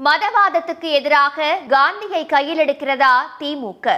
மதவாதத்துக்கு எதிராக காந்தியை கையில் எடுக்கிறதா திமுக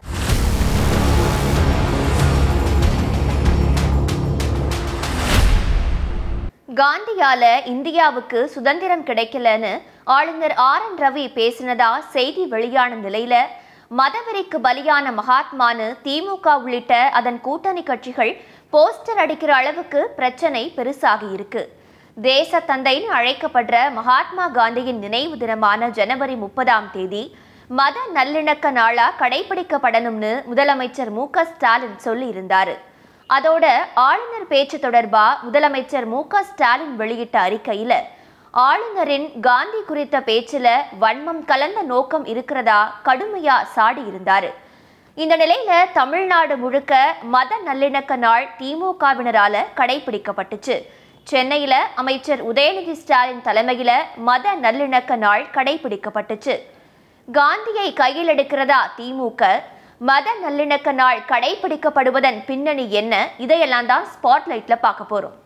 காந்தியால இந்தியாவுக்கு சுதந்திரம் கிடைக்கலன்னு ஆளுநர் ஆர் என் ரவி பேசினதா செய்தி வெளியான நிலையில மதவெறிக்கு பலியான மகாத்மானு திமுக உள்ளிட்ட அதன் கூட்டணி கட்சிகள் போஸ்டர் அடிக்கிற அளவுக்கு பிரச்சனை பெருசாகி இருக்கு தேச தந்தைன்னு அழைக்கப்படுற மகாத்மா காந்தியின் நினைவு தினமான ஜனவரி முப்பதாம் தேதி மத நல்லிணக்க நாளா கடைபிடிக்கப்படணும்னு முதலமைச்சர் மு க ஸ்டாலின் சொல்லி இருந்தாரு அதோட ஆளுநர் பேச்சு தொடர்பா முதலமைச்சர் மு க ஸ்டாலின் வெளியிட்ட அறிக்கையில ஆளுநரின் காந்தி குறித்த பேச்சுல வன்மம் கலந்த நோக்கம் இருக்கிறதா கடுமையா சாடி இருந்தாரு இந்த நிலையில தமிழ்நாடு முழுக்க மத நல்லிணக்க நாள் திமுகவினரால கடைபிடிக்கப்பட்டுச்சு சென்னையில அமைச்சர் உதயநிதி ஸ்டாலின் தலைமையில மத நல்லிணக்க நாள் கடைபிடிக்கப்பட்டுச்சு காந்தியை கையில் எடுக்கிறதா திமுக மத நல்லிணக்க நாள் கடைபிடிக்கப்படுவதன் பின்னணி என்ன இதையெல்லாம் தான் ஸ்பாட்லைட்ல பார்க்க போறோம்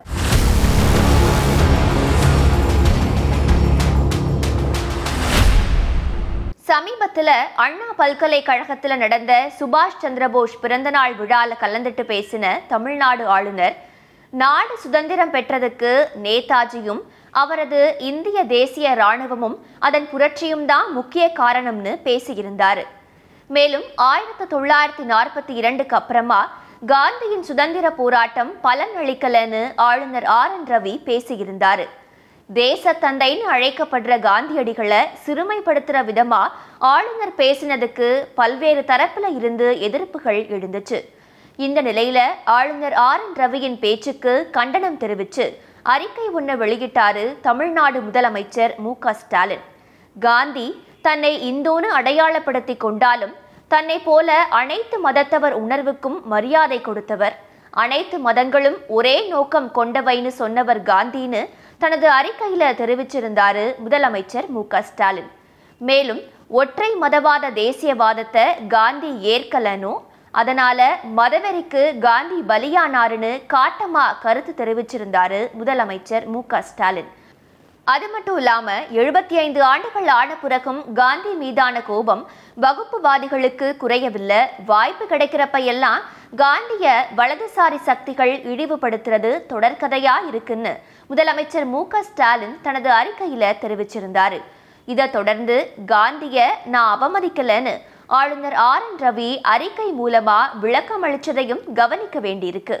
சமீபத்துல அண்ணா பல்கலைக்கழகத்துல நடந்த சுபாஷ் சந்திரபோஸ் பிறந்தநாள் விழால கலந்துட்டு பேசின தமிழ்நாடு ஆளுநர் நாடு சுதந்திரம் பெற்றதுக்கு நேதாஜியும் அவரது இந்திய தேசிய ராணுவமும் அதன் புரட்சியும் தான் முக்கிய காரணம்னு பேசியிருந்தாரு மேலும் ஆயிரத்தி தொள்ளாயிரத்தி நாற்பத்தி இரண்டுக்கு அப்புறமா காந்தியின் சுதந்திர போராட்டம் பலன் அளிக்கலன்னு ஆளுநர் ஆர் என் ரவி பேசியிருந்தாரு தேச தந்தைன்னு அழைக்கப்படுற காந்தியடிகளை சிறுமைப்படுத்துற விதமா ஆளுநர் பேசினதுக்கு பல்வேறு தரப்புல இருந்து எதிர்ப்புகள் எழுந்துச்சு இந்த நிலையில ஆளுநர் ஆர் என் ரவியின் பேச்சுக்கு கண்டனம் தெரிவிச்சு அறிக்கை ஒன்று வெளியிட்டாரு தமிழ்நாடு முதலமைச்சர் மு க ஸ்டாலின் காந்தி தன்னை இந்தோன்னு அடையாளப்படுத்தி கொண்டாலும் தன்னை போல அனைத்து மதத்தவர் உணர்வுக்கும் மரியாதை கொடுத்தவர் அனைத்து மதங்களும் ஒரே நோக்கம் கொண்டவைன்னு சொன்னவர் காந்தின்னு தனது அறிக்கையில தெரிவிச்சிருந்தாரு முதலமைச்சர் மு க ஸ்டாலின் மேலும் ஒற்றை மதவாத தேசியவாதத்தை காந்தி ஏற்கலனோ அதனால மதவெறிக்கு காந்தி பலியானாருன்னு காட்டமா கருத்து தெரிவிச்சிருந்தாரு முதலமைச்சர் மு க ஸ்டாலின் அது மட்டும் இல்லாம எழுபத்தி ஐந்து ஆண்டுகள் ஆன பிறகும் காந்தி மீதான கோபம் வகுப்புவாதிகளுக்கு குறையவில்லை வாய்ப்பு கிடைக்கிறப்ப எல்லாம் காந்திய வலதுசாரி சக்திகள் இழிவுபடுத்துறது தொடர்கதையா இருக்குன்னு முதலமைச்சர் மு க ஸ்டாலின் தனது அறிக்கையில தெரிவிச்சிருந்தாரு இதை தொடர்ந்து காந்திய நான் அவமதிக்கலன்னு ஆளுநர் ஆர் என் ரவி அறிக்கை மூலமா விளக்கம் அளிச்சதையும் கவனிக்க வேண்டியிருக்கு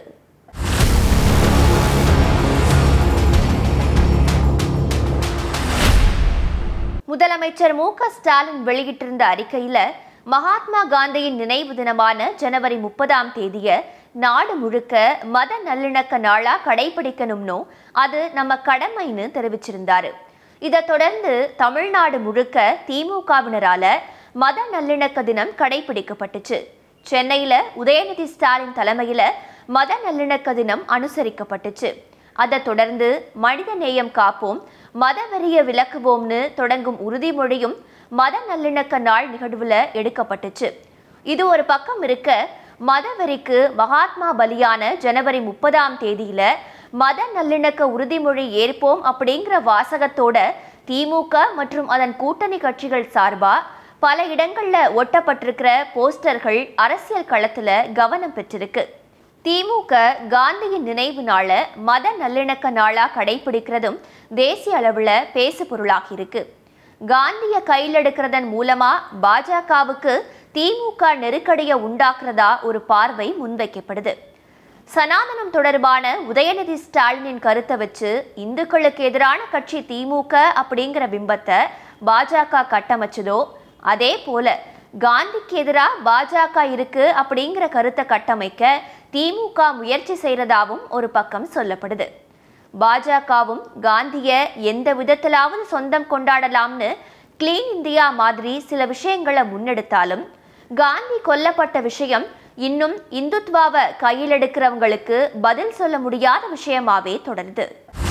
முதலமைச்சர் மு க ஸ்டாலின் வெளியிட்டிருந்த அறிக்கையில மகாத்மா காந்தியின் நினைவு தினமான ஜனவரி முப்பதாம் தேதிய நாடு முழுக்க மத நல்லிணக்க நாளா கடைபிடிக்கணும்னோ அது நம்ம கடமைன்னு தெரிவிச்சிருந்தாரு இதை தொடர்ந்து தமிழ்நாடு முழுக்க திமுகவினரால மத நல்லிணக்க தினம் கடைபிடிக்கப்பட்டுச்சு சென்னையில உதயநிதி ஸ்டாலின் தலைமையில மத நல்லிணக்க தினம் அனுசரிக்கப்பட்டுச்சு அதை தொடர்ந்து மனித நேயம் காப்போம் மதவெறிய விளக்குவோம்னு தொடங்கும் உறுதிமொழியும் மத நல்லிணக்க நாள் நிகழ்வுல எடுக்கப்பட்டுச்சு இது ஒரு பக்கம் இருக்க மதவெறிக்கு மகாத்மா பலியான ஜனவரி முப்பதாம் தேதியில மத நல்லிணக்க உறுதிமொழி ஏற்போம் அப்படிங்கிற வாசகத்தோட திமுக மற்றும் அதன் கூட்டணி கட்சிகள் சார்பா பல இடங்கள்ல ஒட்டப்பட்டிருக்கிற போஸ்டர்கள் அரசியல் களத்துல கவனம் பெற்றிருக்கு திமுக காந்தியின் நினைவு நாள மத நல்லிணக்க நாளா கடைபிடிக்கிறதும் தேசிய அளவுல பேசு பொருளாகி இருக்கு காந்திய கையில் எடுக்கிறதன் மூலமா பாஜகவுக்கு திமுக நெருக்கடியை உண்டாக்குறதா ஒரு பார்வை முன்வைக்கப்படுது சனாதனம் தொடர்பான உதயநிதி ஸ்டாலினின் கருத்தை வச்சு இந்துக்களுக்கு எதிரான கட்சி திமுக அப்படிங்கிற பிம்பத்தை பாஜக கட்டமைச்சதோ அதே போல காந்திக்கு எதிராக பாஜக இருக்கு அப்படிங்கிற கருத்தை கட்டமைக்க திமுக முயற்சி செய்யறதாவும் ஒரு பக்கம் சொல்லப்படுது பாஜகவும் காந்திய எந்த விதத்திலாவது சொந்தம் கொண்டாடலாம்னு கிளீன் இந்தியா மாதிரி சில விஷயங்களை முன்னெடுத்தாலும் காந்தி கொல்லப்பட்ட விஷயம் இன்னும் இந்துத்வாவை கையில் எடுக்கிறவங்களுக்கு பதில் சொல்ல முடியாத விஷயமாவே தொடருது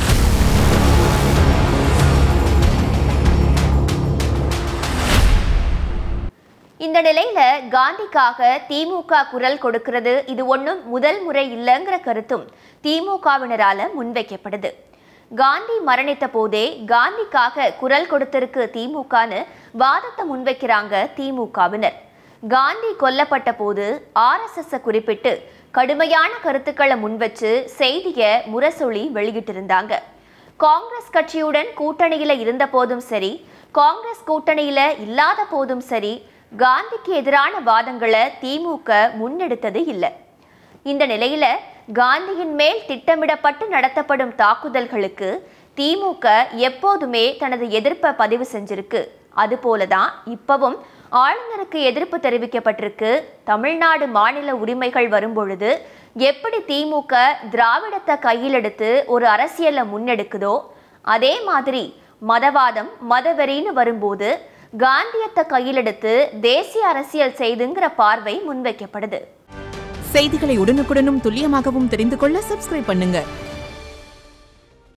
இந்த நிலையில காந்திக்காக திமுக குரல் கொடுக்கிறது இது ஒன்றும் முதல் முறை இல்லைங்கிற கருத்தும் திமுகவினரால முன்வைக்கப்படுது காந்தி மரணித்த போதே காந்திக்காக குரல் கொடுத்திருக்கு திமுகன்னு வாதத்தை முன்வைக்கிறாங்க திமுகவினர் காந்தி கொல்லப்பட்ட போது ஆர்எஸ்எஸ் குறிப்பிட்டு கடுமையான கருத்துக்களை முன்வச்சு செய்தியை முரசொலி வெளியிட்டிருந்தாங்க காங்கிரஸ் கட்சியுடன் கூட்டணியில இருந்த போதும் சரி காங்கிரஸ் கூட்டணியில இல்லாத போதும் சரி காந்திக்கு எதிரான வாதங்களை திமுக முன்னெடுத்தது இல்லை இந்த நிலையில காந்தியின் மேல் திட்டமிடப்பட்டு நடத்தப்படும் தாக்குதல்களுக்கு திமுக எப்போதுமே தனது எதிர்ப்பை பதிவு செஞ்சிருக்கு அதுபோலதான் இப்பவும் ஆளுநருக்கு எதிர்ப்பு தெரிவிக்கப்பட்டிருக்கு தமிழ்நாடு மாநில உரிமைகள் வரும்பொழுது எப்படி திமுக திராவிடத்தை கையில் எடுத்து ஒரு அரசியலை முன்னெடுக்குதோ அதே மாதிரி மதவாதம் மதவெறின்னு வரும்போது காந்தியத்தை கையில் எடுத்து தேசிய அரசியல் செய்துங்கிற பார்வை முன்வைக்கப்படுது செய்திகளை உடனுக்குடனும் துல்லியமாகவும் தெரிந்து கொள்ள சப்ஸ்கிரைப் பண்ணுங்க